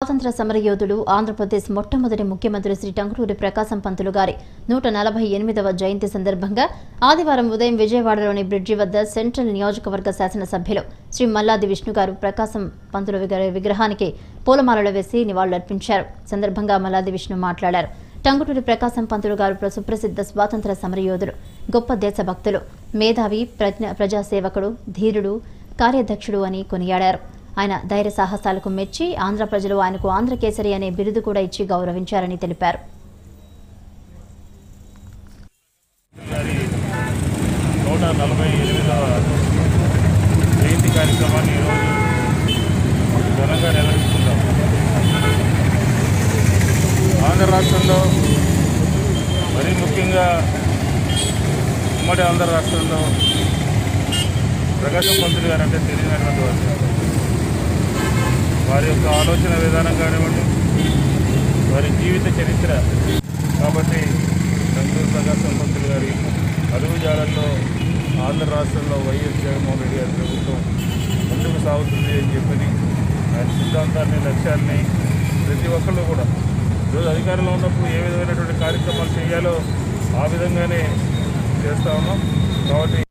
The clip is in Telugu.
స్వాతంత్ర సమరయోధుడు ఆంధ్రప్రదేశ్ మొట్టమొదటి ముఖ్యమంత్రి శ్రీ టంగుటూరి ప్రకాశం పంతులు గారి నూట నలభై ఎనిమిదవ జయంతి సందర్భంగా ఆదివారం ఉదయం విజయవాడలోని బ్రిడ్జి వద్ద సెంట్రల్ నియోజకవర్గ శాసనసభ్యులు శ్రీ మల్లాది విష్ణు గారు ప్రకాశం పంతులు విగ్ర- విగ్రహానికి పూలమాలలు వేసి నివాళులర్పించారు సందర్భంగా మల్లాది విష్ణు మాట్లాడారు టంగుటూరి ప్రకాశం పంతులు గారు ప్ర- సుప్రసిద్ధ స్వాతంత్ర సమరయోధుడు గొప్ప దేశభక్తులు మేధావి ప్రజ్ఞ ప్రజాసేవకుడు ధీరుడు కార్యదక్షుడు అని కొనియాడారు ఆయన ధైర్య సాహసాలకు మెచ్చి ఆంధ్ర ప్రజలు ఆయనకు ఆంధ్రకేసరి అనే బిరుదు కూడా ఇచ్చి గౌరవించారని తెలిపారు గారి నూట నలభై ఎనిమిదవ జయంతి కార్యక్రమాన్ని ఈరోజు ఘనంగా నిర్వహిస్తున్నాం ఆంధ్ర రాష్ట్రంలో మరీ ముఖ్యంగా ఉమ్మడి ఆంధ్ర రాష్ట్రంలో ప్రకాశం పంతులు గారు అంటే తెలియనటువంటి వారు వారి యొక్క ఆలోచన విధానం కానివ్వండి వారి జీవిత చరిత్ర కాబట్టి రంగూరు ప్రకాశం పంతులు గారి అడుగుజాడల్లో ఆంధ్ర రాష్ట్రంలో వైఎస్ జగన్మోహన్ రెడ్డి గారి ప్రభుత్వం ముందుకు సాగుతుంది అని చెప్పని ఆయన సిద్ధాంతాన్ని లక్ష్యాన్ని ప్రతి ఒక్కళ్ళు కూడా ఈరోజు అధికారంలో ఉన్నప్పుడు ఏ విధమైనటువంటి కార్యక్రమాలు చేయాలో ఆ విధంగానే చేస్తా ఉన్నాం కాబట్టి